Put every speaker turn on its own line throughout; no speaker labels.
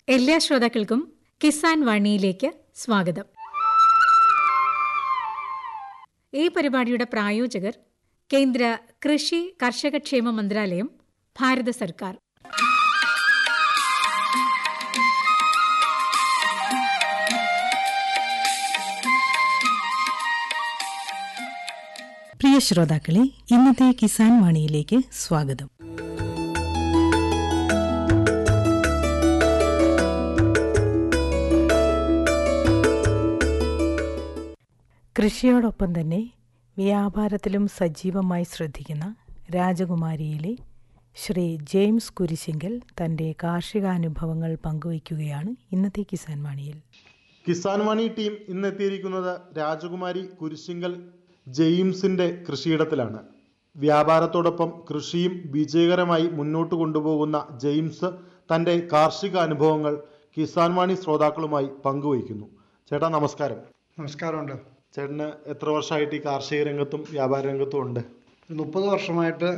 എല്ലാ ശ്രോതാക്കൾക്കും കിസാൻ വാണിയിലേക്ക് സ്വാഗതം ഈ പരിപാടിയുടെ പ്രായോജകർ കേന്ദ്ര കൃഷി കർഷകക്ഷേമ മന്ത്രാലയം ഭാരത സർക്കാർ
പ്രിയ ശ്രോതാക്കളെ ഇന്നത്തെ കിസാൻ വാണിയിലേക്ക് സ്വാഗതം കൃഷിയോടൊപ്പം തന്നെ വ്യാപാരത്തിലും സജീവമായി ശ്രദ്ധിക്കുന്ന രാജകുമാരിയിലെ ശ്രീ ജെയിംസ് കുരിശിങ്കൽ തന്റെ കാർഷികാനുഭവങ്ങൾ പങ്കുവയ്ക്കുകയാണ് ഇന്നത്തെ കിസാൻ വാണിയിൽ
കിസാൻ വാണി ടീം ഇന്ന് എത്തിയിരിക്കുന്നത് രാജകുമാരി കുരിശിങ്കൽ ജെയിംസിന്റെ കൃഷിയിടത്തിലാണ് വ്യാപാരത്തോടൊപ്പം കൃഷിയും വിജയകരമായി മുന്നോട്ട് കൊണ്ടുപോകുന്ന ജെയിംസ് തന്റെ കാർഷിക അനുഭവങ്ങൾ കിസാൻ വാണി ശ്രോതാക്കളുമായി പങ്കുവയ്ക്കുന്നു ചേട്ടാ നമസ്കാരം
നമസ്കാരമുണ്ട്
ചേട്ടന് എത്ര വർഷമായിട്ട് ഈ കാർഷിക രംഗത്തും വ്യാപാര രംഗത്തും ഉണ്ട്
മുപ്പത് വർഷമായിട്ട്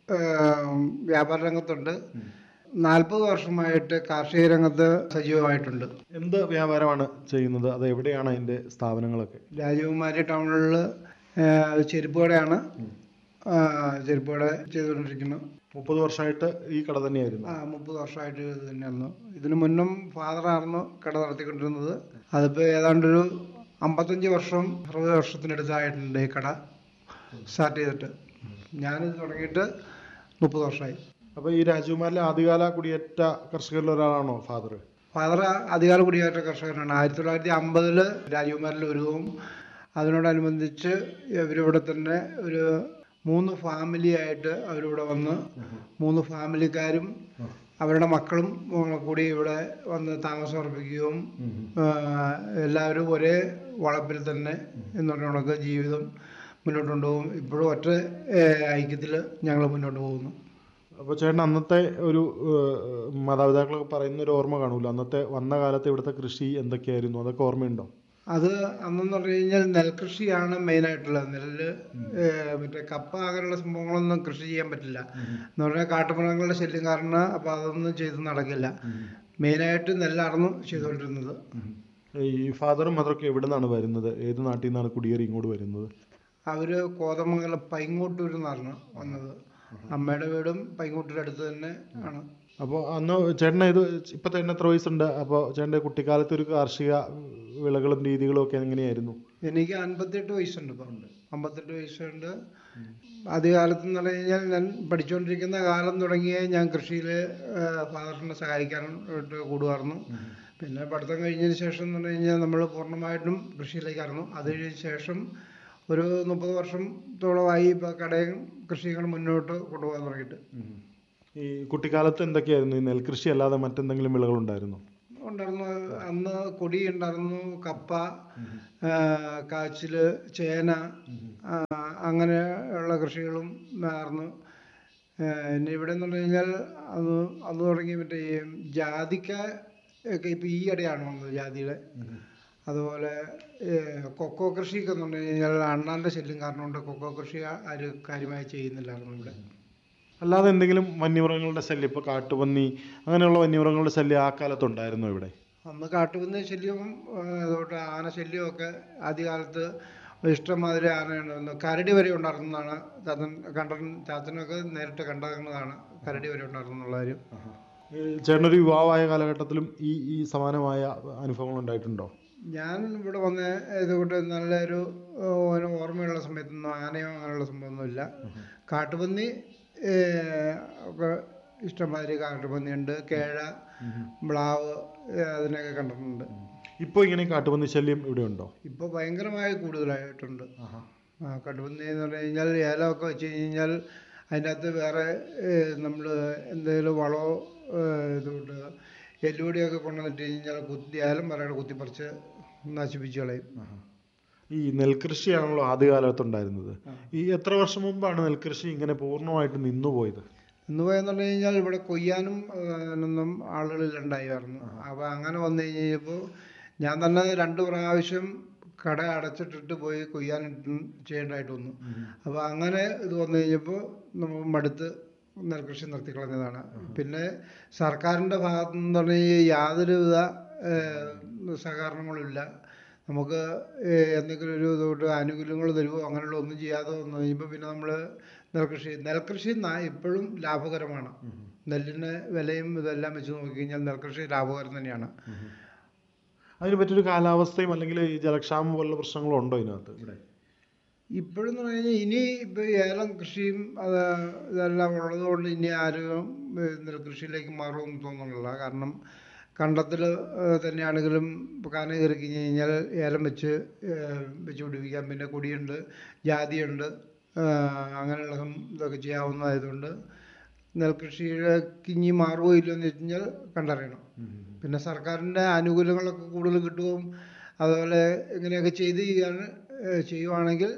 ഏം, വ്യാപാര രംഗത്തുണ്ട് നാൽപ്പത് വർഷമായിട്ട് കാർഷിക രംഗത്ത് സജീവമായിട്ടുണ്ട്
എന്ത് വ്യാപാരമാണ് ചെയ്യുന്നത് അത് എവിടെയാണ് അതിന്റെ സ്ഥാപനങ്ങളൊക്കെ
രാജകുമാരി ടൗണിൽ ചെരുപ്പ് കടയാണ് ആ, ചെരുപ്പ് കട ചെയ്തുകൊണ്ടിരിക്കുന്നു
മുപ്പത് വർഷമായിട്ട് ഈ കട തന്നെയായിരുന്നു
ആ മുപ്പത് വർഷമായിട്ട് ഇത് തന്നെയായിരുന്നു ഇതിനു മുന്നും ഫാദറായിരുന്നു കട നടത്തിക്കൊണ്ടിരുന്നത് അതിപ്പോൾ ഏതാണ്ടൊരു അമ്പത്തഞ്ച് വർഷം അറുപത് വർഷത്തിനടുത്തായിട്ടുണ്ട് ഈ കട സ്റ്റാർട്ട് ചെയ്തിട്ട് ഞാനിത് തുടങ്ങിയിട്ട് മുപ്പത് വർഷമായി
അപ്പൊ ഈ രാജകുമാരിലെ ആദ്യകാല കുടിയേറ്റ കർഷകരിൽ ഒരാളാണോ ഫാദർ
ഫാദർ അധികാര കുടിയേറ്റ കർഷകനാണ് ആയിരത്തി തൊള്ളായിരത്തി അമ്പതിൽ രാജകുമാരിൽ ഒരുവും അതിനോടനുബന്ധിച്ച് ഇവരിവിടെ തന്നെ ഒരു മൂന്ന് ഫാമിലി ആയിട്ട് അവരിവിടെ വന്ന് മൂന്ന് ഫാമിലിക്കാരും അവരുടെ മക്കളും ഉം, കൂടി ഇവിടെ വന്ന് താമസം ഉറപ്പിക്കുകയും ആ, എല്ലാവരും ഒരേ വളപ്പിൽ തന്നെ എന്ന് പറഞ്ഞ കണക്ക് ജീവിതം മുന്നോട്ട് കൊണ്ടുപോകും ഇപ്പോഴും ഒറ്റ ഐക്യത്തിൽ ഞങ്ങൾ മുന്നോട്ട് പോകുന്നു
അപ്പോൾ ചേട്ടൻ അന്നത്തെ ഒരു ഏഹ്, മാതാപിതാക്കളൊക്കെ പറയുന്ന ഒരു ഓർമ്മ കാണൂല്ലോ അന്നത്തെ വന്ന കാലത്ത് ഇവിടുത്തെ കൃഷി എന്തൊക്കെയായിരുന്നു അതൊക്കെ ഓർമ്മയുണ്ടോ
അത് അന്നെന്ന് പറഞ്ഞു കഴിഞ്ഞാൽ നെൽകൃഷിയാണ് മെയിനായിട്ടുള്ളത് നെല്ല് ഏഹ്, മറ്റേ കപ്പ അങ്ങനെയുള്ള സംഭവങ്ങളൊന്നും കൃഷി ചെയ്യാൻ പറ്റില്ല എന്ന് പറഞ്ഞാൽ കാട്ടുമൃഗങ്ങളുടെ ശല്യം കാരണം അപ്പോൾ അതൊന്നും ചെയ്ത് നടക്കില്ല മെയിനായിട്ട് നെല്ലായിരുന്നു ചെയ്തുകൊണ്ടിരുന്നത്
ഈ ഫാദറും മദറൊക്കെ എവിടെ നിന്നാണ് വരുന്നത് ഏത് നാട്ടിൽ നിന്നാണ് കുടിയേറി ഇങ്ങോട്ട് വരുന്നത്
അവര് കോതമംഗലം പൈങ്ങോട്ടൂർ നിന്നാണ് വന്നത് അമ്മയുടെ വീടും പൈങ്ങോട്ടൂർ അടുത്ത് തന്നെ ആണ്
അപ്പോൾ അന്ന് ചേട്ടന് ഇത് ഇപ്പം തന്നെ എത്ര വയസ്സുണ്ട് അപ്പോൾ ചേട്ടൻ്റെ കുട്ടിക്കാലത്ത് ഒരു കാർഷിക വിളകളും രീതികളും ഒക്കെ എങ്ങനെയായിരുന്നു
എനിക്ക് അൻപത്തെട്ട് വയസ്സുണ്ട് ഇപ്പം അമ്പത്തെട്ട് വയസ്സുണ്ട് ആദ്യകാലത്ത് എന്ന് പറഞ്ഞു കഴിഞ്ഞാൽ ഞാൻ പഠിച്ചുകൊണ്ടിരിക്കുന്ന കാലം തുടങ്ങിയേ ഞാൻ കൃഷിയിൽ ഫാദറിനെ സഹായിക്കാനായിട്ട് കൂടുമായിരുന്നു പിന്നെ പഠിത്തം കഴിഞ്ഞതിന് ശേഷം എന്ന് പറഞ്ഞു കഴിഞ്ഞാൽ നമ്മൾ പൂർണ്ണമായിട്ടും കൃഷിയിലേക്കായിരുന്നു അത് കഴിഞ്ഞ ശേഷം ഒരു മുപ്പത് വർഷത്തോളമായി ഇപ്പോൾ കടയും കൃഷികളും മുന്നോട്ട് കൊണ്ടുപോകാൻ തുടങ്ങിയിട്ട്
ഈ കുട്ടിക്കാലത്ത് എന്തൊക്കെയായിരുന്നു ഈ നെൽകൃഷി അല്ലാതെ മറ്റെന്തെങ്കിലും വിളകളുണ്ടായിരുന്നോ
ഉണ്ടായിരുന്നു അന്ന് കൊടി ഉണ്ടായിരുന്നു കപ്പ ആ, കാച്ചില് ചേന ആ, അങ്ങനെയുള്ള കൃഷികളും ആയിരുന്നു ആ, പിന്നെ ഇവിടെ എന്ന് പറഞ്ഞു കഴിഞ്ഞാൽ അന്ന് അന്ന് തുടങ്ങി മറ്റേ ഈ ജാതിക്ക ഒക്കെ ഇപ്പം ഈ ഇടയാണ് വന്നത് ജാതിയുടെ അതുപോലെ ഏ, കൊക്കോ കൃഷിയൊക്കെ എന്ന് പറഞ്ഞു കഴിഞ്ഞാൽ അണ്ണാൻ്റെ ശല്യം കാരണം കൊണ്ട് കൊക്കോ കൃഷി ആരും കാര്യമായി ചെയ്യുന്നില്ലായിരുന്നു ഇവിടെ
അല്ലാതെ എന്തെങ്കിലും വന്യമൃഗങ്ങളുടെ ശല്യം ഇപ്പോൾ കാട്ടുപന്നി അങ്ങനെയുള്ള വന്യമൃഗങ്ങളുടെ ശല്യം ആ കാലത്തുണ്ടായിരുന്നോ ഇവിടെ
അന്ന് കാട്ടുപന്നി ശല്യവും ആ, അതുകൊണ്ട് ആന ശല്യവും ഒക്കെ ആദ്യകാലത്ത് ഇഷ്ടംമാതിരി ആനയുണ്ടായിരുന്നു കരടി വരെ ഉണ്ടായിരുന്നതാണ് ചാത്തൻ കണ്ട ചാത്തനൊക്കെ നേരിട്ട് കണ്ടാകുന്നതാണ് കരടി വരെ ഉണ്ടായിരുന്നുള്ള കാര്യം
ഈ ചേട്ടനൊരു യുവാവായ കാലഘട്ടത്തിലും ഈ ഈ സമാനമായ അനുഭവങ്ങൾ ഉണ്ടായിട്ടുണ്ടോ
ഞാൻ ഇവിടെ വന്ന ഇതുകൊണ്ട് നല്ലൊരു ആ, ഒരു ഓർമ്മയുള്ള സമയത്തൊന്നും ആനയോ അങ്ങനെയുള്ള സംഭവമൊന്നുമില്ല കാട്ടുപന്നി ഏ, ഒക്കെ ഇഷ്ടംമാതിരി കാട്ടുപന്നിയുണ്ട് കേഴ മ്ലാവ് ഏ, അതിനെയൊക്കെ കണ്ടിട്ടുണ്ട്
ഇപ്പോൾ ഇങ്ങനെ കാട്ടുപന്നി ശല്യം ഇവിടെ ഉണ്ടോ
ഇപ്പോൾ ഭയങ്കരമായി കൂടുതലായിട്ടുണ്ട് ആ കടുവന്നി എന്ന് പറഞ്ഞു കഴിഞ്ഞാൽ ഏലമൊക്കെ വെച്ച് കഴിഞ്ഞാൽ അതിൻ്റെ അകത്ത് വേറെ നമ്മൾ എന്തെങ്കിലും വളമോ ഏഹ്, ഇതുകൊണ്ട് എല്ലുപൊടിയൊക്കെ കൊണ്ടുവന്നിട്ട് കഴിഞ്ഞാൽ കുത്തി ഏലം പറയണ കുത്തിപ്പറിച്ച് നശിപ്പിച്ച് കളയും
ഈ നെൽകൃഷിയാണല്ലോ ആദ്യകാലത്ത് ഉണ്ടായിരുന്നത് ഈ എത്ര വർഷം മുമ്പാണ് നെൽകൃഷി ഇങ്ങനെ പൂർണ്ണമായിട്ട് നിന്നുപോയത്
എന്ന് പോയെന്ന് പറഞ്ഞു കഴിഞ്ഞാൽ ഇവിടെ കൊയ്യാനും ഒന്നും ആളുകളിലുണ്ടായിരുന്നു അപ്പോൾ അങ്ങനെ വന്നു കഴിഞ്ഞപ്പോൾ ഞാൻ തന്നെ രണ്ട് പ്രാവശ്യം കട അടച്ചിട്ടിട്ട് പോയി കൊയ്യാൻ ചെയ്യേണ്ടതായിട്ട് വന്നു അപ്പോൾ അങ്ങനെ ഇത് വന്നു കഴിഞ്ഞപ്പോൾ നമ്മൾ മടുത്ത് നെൽകൃഷി നിർത്തിക്കളഞ്ഞതാണ് പിന്നെ സർക്കാരിൻ്റെ ഭാഗത്തു നിന്ന് പറഞ്ഞാൽ യാതൊരുവിധ ഏഹ്, സഹകരണങ്ങളുമില്ല നമുക്ക് ഏഹ്, എന്തെങ്കിലും ഒരു ഇതുകൊണ്ട് ആനുകൂല്യങ്ങൾ തരുമോ അങ്ങനെയുള്ള ഒന്നും ചെയ്യാതെ വന്നു കഴിയുമ്പോൾ പിന്നെ നമ്മൾ നെൽകൃഷി നെൽകൃഷി ന- ഇപ്പോഴും ലാഭകരമാണ് നെല്ലിന് വിലയും ഇതെല്ലാം വെച്ച് നോക്കിക്കഴിഞ്ഞാൽ നെൽകൃഷി ലാഭകരം തന്നെയാണ്
അതിന് പറ്റിയൊരു കാലാവസ്ഥയും അല്ലെങ്കിൽ ഈ ജലക്ഷാമം പോലുള്ള പ്രശ്നങ്ങളും ഉണ്ടോ ഇതിനകത്ത് ഇവിടെ
ഇപ്പോഴെന്ന് പറഞ്ഞു കഴിഞ്ഞാൽ ഇനി ഇപ്പോൾ ഏലം കൃഷിയും അത് ഇതെല്ലാം ഉള്ളതുകൊണ്ട് ഇനി ആരും ഏഹ്, നെൽകൃഷിയിലേക്ക് മാറുമെന്ന് തോന്നുന്നില്ല കാരണം കണ്ടത്തിൽ തന്നെയാണെങ്കിലും കാന കയറി കഴിഞ്ഞ് കഴിഞ്ഞാൽ ഏലം വെച്ച് ഏഹ്, വെച്ച് പിടിപ്പിക്കാം പിന്നെ കൊടിയുണ്ട് ജാതിയുണ്ട് ഏഹ്, അങ്ങനെയുള്ള സം- ഇതൊക്കെ ചെയ്യാവുന്നതായതുകൊണ്ട് നെൽകൃഷിയിലേക്ക് ഇനി മാറുമോ ഇല്ലയോ എന്ന് വെച്ച് കഴിഞ്ഞാൽ കണ്ടറിയണം പിന്നെ സർക്കാരിൻ്റെ ആനുകൂല്യങ്ങളൊക്കെ കൂടുതൽ കിട്ടുകയും അതുപോലെ ഇങ്ങനെയൊക്കെ ചെയ്ത് ചെയ്യാൻ ഏഹ് ചെയ്യുവാണെങ്കിൽ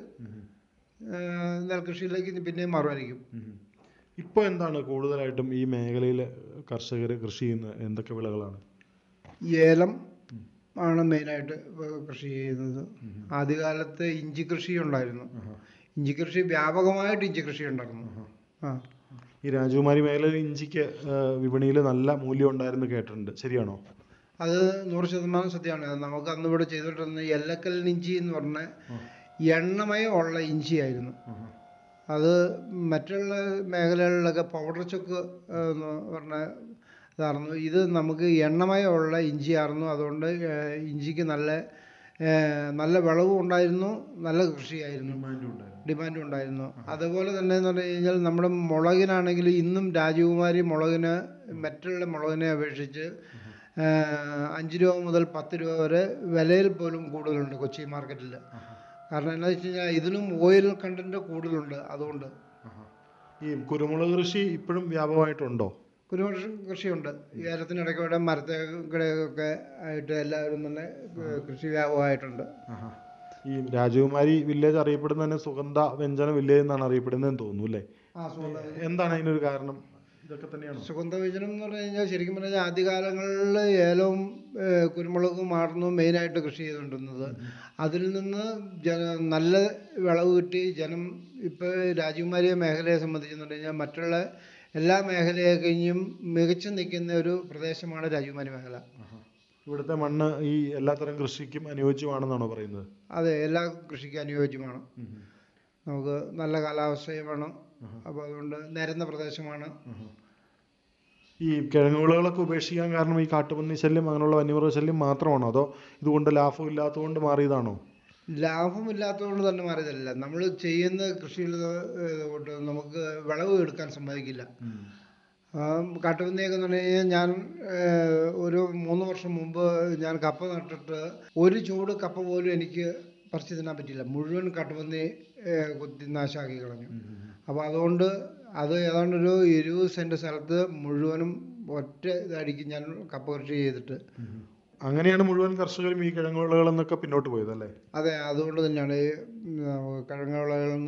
ഏഹ് നെൽകൃഷിയിലേക്ക് ഇനി പിന്നെയും മാറുമായിരിക്കും
ഇപ്പോൾ എന്താണ് കൂടുതലായിട്ടും ഈ മേഖലയിൽ കർഷകർ കൃഷി ചെയ്യുന്ന എന്തൊക്കെ വിളകളാണ്
ഏലം ആണ് മെയിനായിട്ട് ഇപ്പൊ കൃഷി ചെയ്യുന്നത് ആദ്യകാലത്ത് ഇഞ്ചി കൃഷി ഉണ്ടായിരുന്നു ഇഞ്ചി കൃഷി വ്യാപകമായിട്ട് ഇഞ്ചി കൃഷി ഉണ്ടായിരുന്നു ആ
ഈ രാജകുമാരി മേഖലയിൽ ഇഞ്ചിക്ക് വിപണിയിൽ നല്ല മൂല്യം ഉണ്ടായിരുന്നു കേട്ടിട്ടുണ്ട് ശരിയാണോ
അത് നൂറ് ശതമാനം സത്യമാണ് നമുക്ക് അന്ന് ഇവിടെ ചെയ്തുകൊണ്ടിരുന്ന എല്ലക്കൽ ഇഞ്ചി എന്ന് പറഞ്ഞ എണ്ണമയം ഉള്ള ഇഞ്ചിയായിരുന്നു അത് മറ്റുള്ള മേഖലകളിലൊക്കെ പൗഡർ ചൊക്ക് എന്ന് പറഞ്ഞ ഇതായിരുന്നു ഇത് നമുക്ക് എണ്ണമയമുള്ള ഇഞ്ചിയായിരുന്നു അതുകൊണ്ട് ഏഹ്, ഇഞ്ചിക്ക് നല്ല ഏഹ്, നല്ല വിളവും ഉണ്ടായിരുന്നു നല്ല കൃഷിയായിരുന്നു ഡിമാൻഡും ഉണ്ടായിരുന്നു അതുപോലെ തന്നെ എന്ന് പറഞ്ഞു കഴിഞ്ഞാൽ നമ്മുടെ മുളകിനാണെങ്കിൽ ഇന്നും രാജകുമാരി മുളകിന് മറ്റുള്ള മുളകിനെ അപേക്ഷിച്ച് ഏഹ്, അഞ്ച് രൂപ മുതൽ പത്ത് രൂപ വരെ വിലയിൽ പോലും കൂടുതലുണ്ട് കൊച്ചി മാർക്കറ്റിൽ കാരണം എന്താ വെച്ച് കഴിഞ്ഞാൽ ഇതിനും ഓയിൽ കണ്ടന്റ് കൂടുതലുണ്ട് അതുകൊണ്ട്
ഈ കുരുമുളക് കൃഷി ഇപ്പോഴും വ്യാപകമായിട്ടുണ്ടോ
കുരുമുളക് കൃഷിയുണ്ട് ഏലത്തിനിടയ്ക്ക് ഇവിടെ മരത്തേക്കിടയൊക്കെ ആയിട്ട് എല്ലാവരും തന്നെ ഏഹ്, കൃഷി വ്യാപകമായിട്ടുണ്ട്
ഈ രാജകുമാരി വില്ലേജ് അറിയപ്പെടുന്ന തന്നെ സുഗന്ധ വ്യഞ്ജന വില്ലേജ് എന്നാണ് അറിയപ്പെടുന്നതെന്ന് തോന്നുന്നു അല്ലേ
ആ സുഗന്ധ
എന്താണ് അതിനൊരു കാരണം ഇതൊക്കെ തന്നെയാണോ
സുഗന്ധവ്യഞ്ജനം എന്ന് പറഞ്ഞു കഴിഞ്ഞാൽ ശരിക്കും പറഞ്ഞാൽ ആദ്യകാലങ്ങളിൽ ഏലവും ഏഹ്, കുരുമുളകും ആയിരുന്നു മെയിനായിട്ട് കൃഷി ചെയ്തുകൊണ്ടിരുന്നത് അതിൽ നിന്ന് ജന നല്ല വിളവ് കിട്ടി ജനം ഇപ്പോൾ രാജകുമാരിയെ മേഖലയെ സംബന്ധിച്ചെന്ന് പറഞ്ഞു കഴിഞ്ഞാൽ മറ്റുള്ള എല്ലാ മേഖലയെ കഴിഞ്ഞും മികച്ചു നിൽക്കുന്ന ഒരു പ്രദേശമാണ് രാജകുമാരി മേഖല
ഇവിടുത്തെ മണ്ണ് ഈ എല്ലാത്തരം കൃഷിക്കും അനുയോജ്യമാണെന്നാണോ പറയുന്നത്
അതെ എല്ലാ കൃഷിക്കും അനുയോജ്യമാണ് നമുക്ക് നല്ല കാലാവസ്ഥയും വേണം അപ്പോൾ അതുകൊണ്ട് നിരന്ന പ്രദേശമാണ്
ഈ കിഴങ്ങ് വിളകളൊക്കെ ഉപേക്ഷിക്കാൻ കാരണം ഈ കാട്ടുപന്നി ശല്യം അങ്ങനെയുള്ള വന്യമൃഗ ശല്യം മാത്രമാണോ അതോ ഇതുകൊണ്ട് ലാഭമില്ലാത്തതുകൊണ്ട് മാറിയതാണോ
ലാഭമില്ലാത്തതുകൊണ്ട് തന്നെ മാറിയതല്ല നമ്മൾ ചെയ്യുന്ന കൃഷിയിൽ ഏഹ്, കൊണ്ട് നമുക്ക് വിളവ് എടുക്കാൻ സമ്മതിക്കില്ല ആ, കാട്ടുപന്നിയൊക്കെ എന്ന് പറഞ്ഞു കഴിഞ്ഞാൽ ഞാൻ ഏഹ്, ഒരു മൂന്ന് വർഷം മുമ്പ് ഞാൻ കപ്പ നട്ടിട്ട് ഒരു ചൂട് കപ്പ പോലും എനിക്ക് പറിച്ചു തിന്നാൻ പറ്റിയില്ല മുഴുവൻ കാട്ടുപന്നി ഏഹ്, കുത്തി നാശാക്കി കളഞ്ഞു അപ്പോൾ അതുകൊണ്ട് അത് ഏതാണ്ട് ഒരു ഇരുപത് സെൻറ്റ് സ്ഥലത്ത് മുഴുവനും ഒറ്റ ഇതടിക്ക് ഞാൻ കപ്പ കൃഷി ചെയ്തിട്ട്
അങ്ങനെയാണ് മുഴുവൻ കർഷകരും ഈ കിഴങ്ങ് വിളകളിൽ നിന്നൊക്കെ പിന്നോട്ട് പോയത് അല്ലേ
അതെ അതുകൊണ്ട് തന്നെയാണ് ഈ ഉം, കിഴങ്ങ് വിളകളിൽ